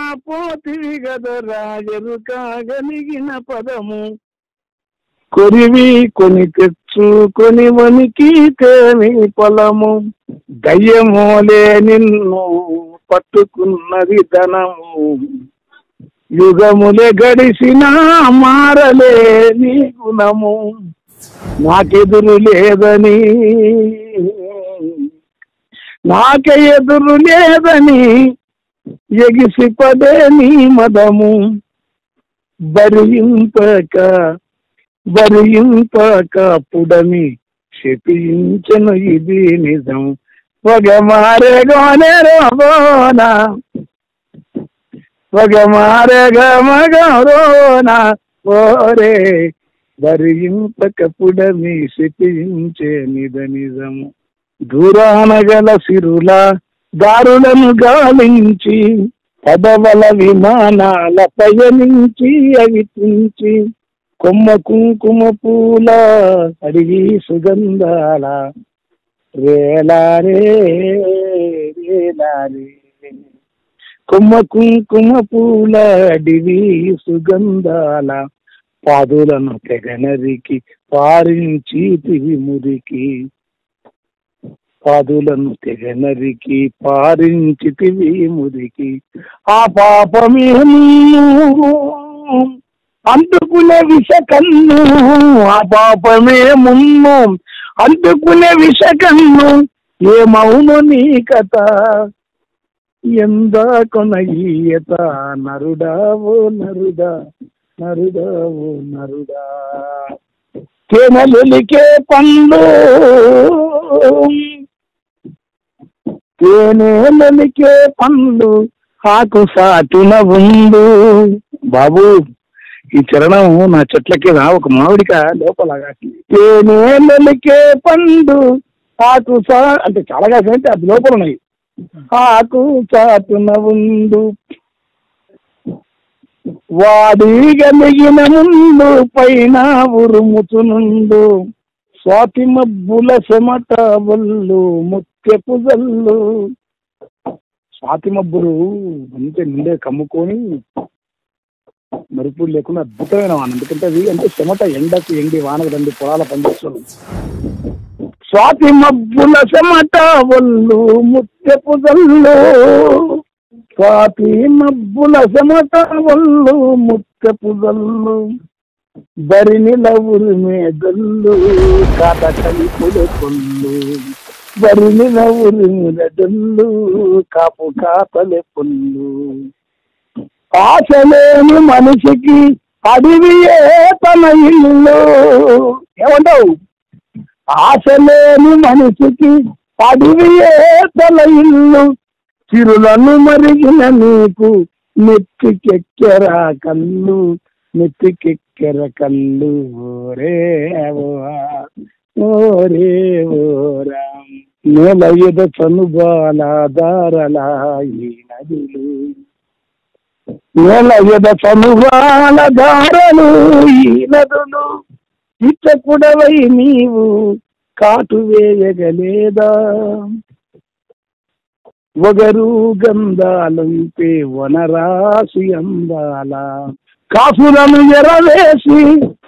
పోతివి గదరా ఎరుకాగలిగిన పదము కొరివి కొని తెచ్చుకొని వనికి తేమి పొలము దయ్యమోలే నిన్ను పట్టుకున్నది ధనము యుగములే గడిసినా మారలే నీ గుణము నాకెదురు లేదని నాకే ఎదురు లేదని ఎగిసిపడే నీ మదము బరింపక బరింపక పుడమి శపించను ఇది నిజం ఒక మారేగోనే రోనా ఒక మారేగమగరోనా ఓరే బరింపక పుడమి శపించే నిద నిజము దూరాన గల సిరుల దారులను గాలించి పదవల విమానాల పయనించి అవి తుంచి కొమ్మ కుంకుమ పూల అడిగి సుగంధాల రేలారే రేలారే కొమ్మ కుంకుమ పూల అడివి సుగంధాల పాదులను తెగనరికి పారించి తివి మురికి పాదులను తెగనరికి పారించితివి మురికి ఆ పాపమేమీ అంటుకునే విషకన్ను ఆ పాపమే మున్ను అంటుకునే విషకన్ను ఏమవును నీ కథ ఎందా కొనయ్యత నరుడావో నరుడా నరుడావో నరుడా తేనెలులికే పండ్లు తేనెలులికే పండ్లు ఆకు సాటున ఉండు బాబు ఈ చరణం నా చెట్లకి రా ఒక మామిడిక లోపల కాసింది తేనెలులికే పండు ఆకు సా అంటే చాలా కాసిందంటే అది లోపల ఉన్నాయి ఆకు చాటున ఉండు వాడిగ మిగిన ముందు పైన ఉరుముతునుండు స్వాతి మబ్బుల చెమట వల్లు ముత్యపు జల్లు స్వాతి మబ్బులు అంతే నిండే కమ్ముకొని మరుపులు లేకుండా అద్భుతమైన వాన ఎందుకంటే అది అంటే చెమట ఎండకు ఎండి వానకు రండి పొలాల పండిస్తుంది స్వాతి మబ్బుల చెమట వల్లు ముత్యపు జల్లు స్వాతి మబ్బుల చెమట వల్లు ముత్యపు జల్లు బరినిల ఉరిమే దల్లు కాట కలిపుల కొల్లు బరినిల ఉరిమిల దల్లు కాపు కాపలె పొల్లు ఆశలేని మనిషికి అడివియే తన ఇల్లు ఏమంటావు ఆశలేని మనిషికి అడివియే తన ఇల్లు చిరులను మరిగిన నీకు నెత్తికెక్కెరా కళ్ళు నెత్తికెక్కెర కళ్ళు ఓరే ఓవా, ఓరే ఓరా నేల ఎద చనుబాల దారలా ఈ నదులు నేల ఎద చనుబాల దారలు ఈ నదులు ఇచ్చకుడవై నీవు కాటు వేయగలేదా ఒగరు గంధాలంపే వనరాశి అందాల కాసులను ఎరవేసి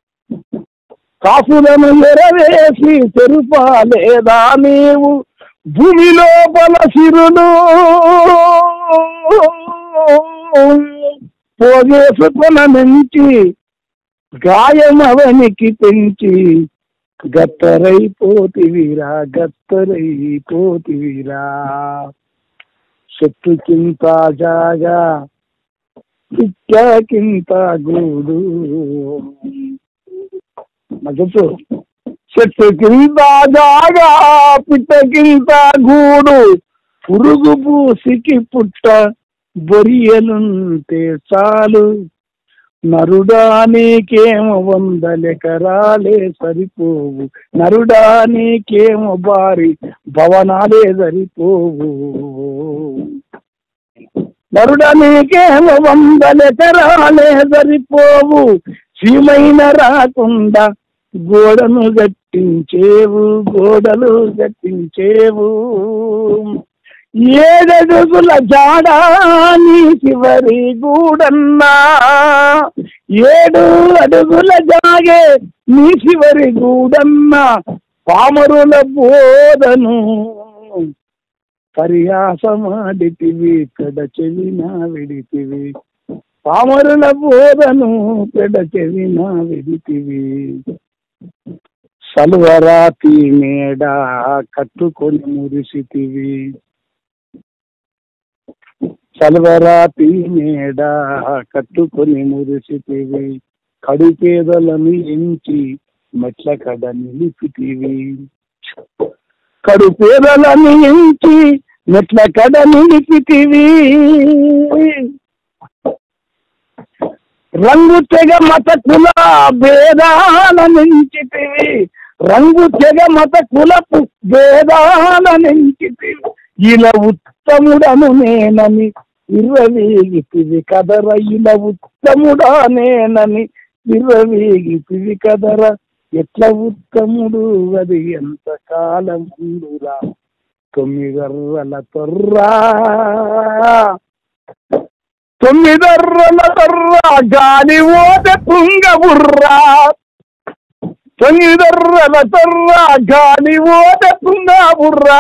కాసులను ఎరవేసి తెరుపాలేదా నీవు భూమి లోపల సిరులు పోగేసుకున నుంచి గాయమవనికి పెంచి గత్తరైపోతివిరా గత్తరైపోతివిరా చెట్టు కింత జాగా పిట్టకింత గూడు మా చెప్పు చెట్టు కింద జాగా పిట్ట కింద గూడు పురుగు పూసికి పుట్ట బొరియలుంటే చాలు నరుడా నీకేమో వందలెకరాలే సరిపోవు నరుడా నీకేమో భారీ భవనాలే సరిపోవు నరుడా నీకేమో వందలెకరాలే సరిపోవు సీమైన రాకుండా గోడను గట్టించేవు గోడలు గట్టించేవు ఏడడుగుల జాడా నీ చివరి గూడన్నా ఏడు అడుగుల జాగే నీ చివరి గూడన్నా పామరుల బోధను పరియాసమాడితివి పెడ చెవిన విడితివి పామరుల బోధను పెడ చెవిన విడితివి సల్వరాతి మేడ కట్టుకొని మురిసితివి సల్వరాతి మేడ కట్టుకొని మురిసితివి కడుపేదలను ఎంచి మెట్ల కడ నిలిపితివి కడుపేదలను ఎంచి మెట్ల కడ నిలిపితివి రంగు తెగ మత కుల భేదాల నించితివి రంగు తెగ మత కులపు భేదాల నించితివి ఇలా ఉత్తముడను నేనని ఇర్రవేగితివి కదర ఇలా ఉత్తముడా నేనని ఇర్రవేగితివి కదర ఎట్ల ఉత్తముడు అది ఎంత కాలం ఉండురా తొమ్మిదర్రల తొర్రా తొమ్మిదర్రల తొర్రా గాలి ఓట తుంగ బుర్రా తొమ్మిదర్రల తొర్రా గాలి ఓట తుంగ బుర్రా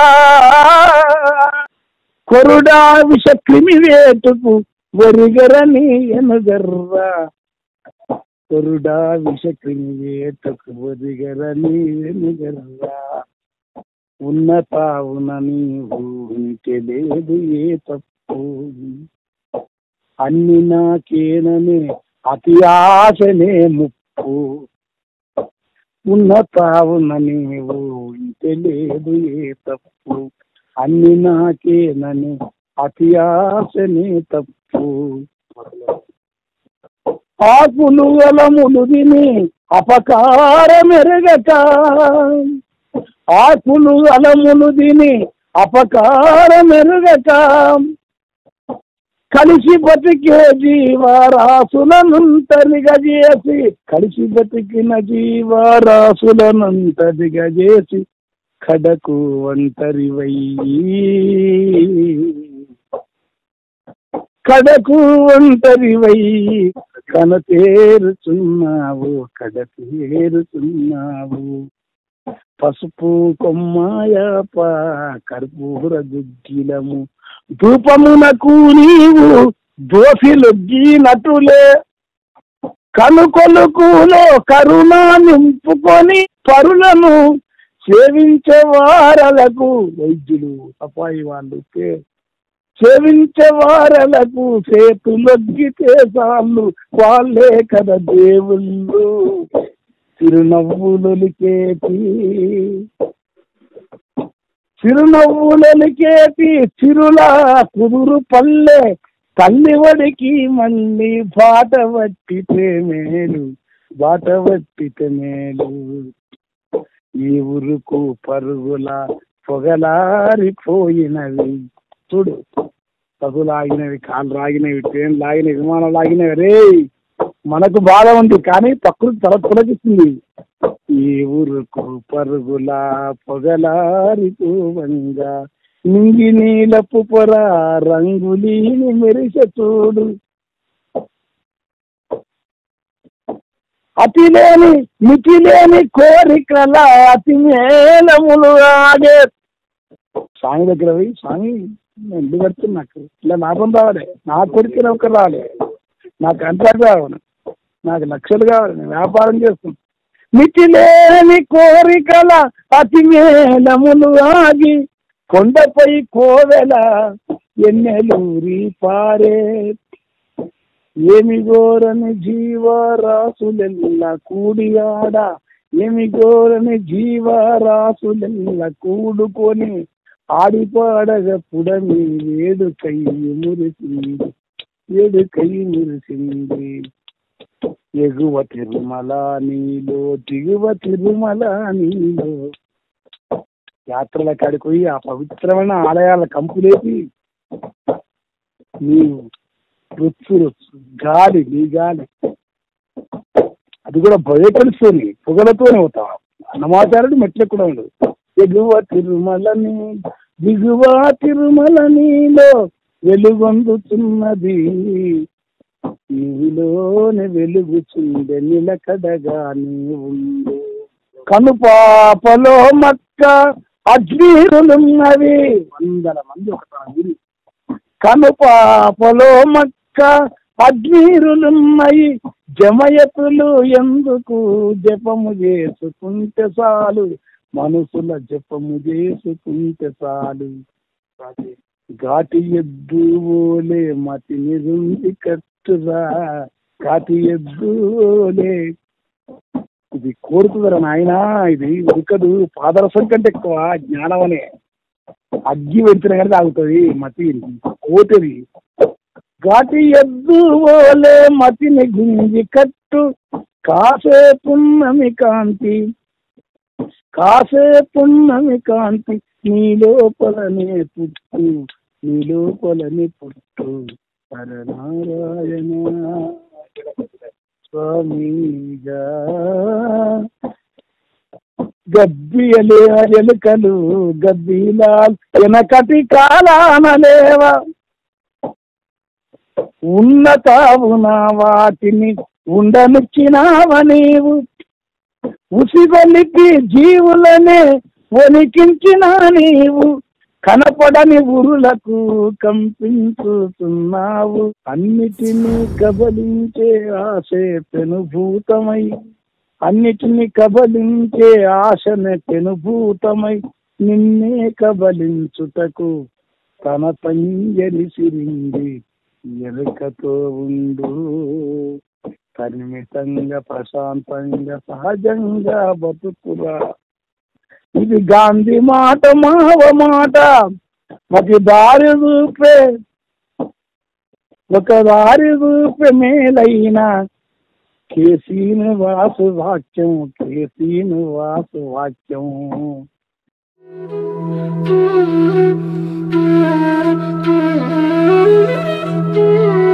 కొరుడా విష క్రిమి వేటుకు ఒరిగరని ఎనగర్రా కొరుడా విష క్రిమి వేటకు ఒరిగరని ఎనగర్రా ఉన్న తావున నీవు ఉంటే లేదు ఏ తప్పు అన్ని నాకేననే అతి ఆశనే ముప్పు ఉన్న తావున నీవు ఉంటే లేదు ఏ తప్పు అన్ని నాకేనని అతి ఆశనే తప్పు ఆకులు అలములు తిని అపకారమెరగక ఆకులు అలములు తిని అపకారమెరగక కలిసి బతికే జీవరాశులనంతరిగా చేసి కలిసి బతికిన జీవరాశులనంతరిగా చేసి కడకు ఒంటరివయ్యి కడకు ఒంటరివయ్యి కనతేరుచున్నావు కడతేరుచున్నావు పసుపు కొమ్మాయప కర్పూర గుగ్గిలము ధూపమునకు నీవు దోషిలొగ్గినటులే కనుకొలుకులో కరుణ నింపుకొని పరులను సేవించే వారలకు వైద్యులు అపాయి వాళ్ళు పే- సేవించే వారలకు చేతులొగ్గితే చాలు వాళ్ళే కదా దేవుళ్ళు చిరునవ్వులొలికేటి చిరునవ్వులొలికేటి చిరులా కుదురు పల్లె తల్లివడికి మళ్ళీ బాట పట్టితే మేలు బాట పట్టితే మేలు ఈ ఉరుకు పరుగుల పొగలారిపోయినవి చూడు పగులాగినవి కాళ్ళు రాగినవి ట్రైన్ లాగినవి విమానం లాగినవి రే మనకు బాధ ఉంది కానీ ప్రకృతి తల పులకిస్తుంది ఈ ఊరుకు పరుగుల పొగలారిపోవంగా నింగి నీలపు పొర రంగులీని మెరిస చూడు అతి లేని మితి లేని కోరికల అతి మేలములు ఆగే స్వామి దగ్గర పోయి స్వామి నేను ఇల్లు కడుతున్నా నాకు ఇలా లాభం రావాలి నా కొడుకు నౌకరు రావాలి నాకు కాంట్రాక్ట్ కావాలి నాకు లక్షలు కావాలి నేను వ్యాపారం చేస్తున్నా మితి లేని కోరికల అతి మేలములు ఆగి కొండపై కోవెల ఎన్నెలూరి పారే ఏమి గోరని జీవరాశులెల్ల కూడియాడ ఏమి గోరని జీవరాశులెల్ల కూడుకొని ఆడిపాడగ పుడమి వేడుకై మురిసింది వేడుకై మురిసింది ఎగువ తిరుమల నీలో దిగువ తిరుమల నీలో యాత్రల కాడికి పోయి ఆ పవిత్రమైన ఆలయాల కంపులేసి నీవు రుచు రుచు గాలి నీ గాలి అది కూడా బయటతోని పొగలతోనే అవుతావు అన్నమాచారుడు మెట్ల కూడా ఉండదు ఎగువ తిరుమలని దిగువా తిరుమల నీలో వెలుగొందుతున్నది నీలోనే వెలుగుచుండె నిలకడగా నీ ఉండు కనుపాపలో మక్క అజ్వీరులున్నవి వందల మంది ఒక గురి కనుపాపలో మక్క అజ్వీరులున్నాయి జమయతులు ఎందుకు జపము చేసుకుంటే చాలు మనసుల జపము చేసుకుంటే చాలు ఘాటి ఎద్దు ఓలే మతి నిరుంది కట్టురా ఘాటి ఎద్దు ఓలే ఇది కోరుతుందరా నాయన ఇది ఉడకదు పాదరసం కంటే ఎక్కువ జ్ఞానం అనే అగ్గి పెడితేనే కానీ తాగుతుంది మతి కోటది ఘాటి ఎద్దు ఓలే మతిని గుంజి కట్టు కాసే పున్నమి కాంతి కాసే పున్నమి కాంతి నీ లోపలనే పుట్టు నీ లోపలనే పుట్టు పరనారాయణ స్వామిగా గబ్బియలే ఎలుకలు గబ్బిలాల్ వెనకటి కాలానలేవా ఉన్న తావున వాటిని ఉండనిచ్చినావ నీవు ఉసిగొలికి జీవులనే వణికించిన నీవు కనపడని ఉరులకు కంపించుతున్నావు అన్నిటినీ కబలించే ఆశే పెనుభూతమై అన్నిటినీ కబలించే ఆశనే పెనుభూతమై నిన్నే కబలించుటకు తన పంజరి సిరింది ఎరుకతో ఉండు పరిమితంగా ప్రశాంతంగా సహజంగా బతుకురా ఇది గాంధీ మాట మావ మాట ఒక దారి చూపే ఒక దారి చూపే మేలైన కేసీను వాసు వాక్యం కేసీను వాసు వాక్యం Thank you.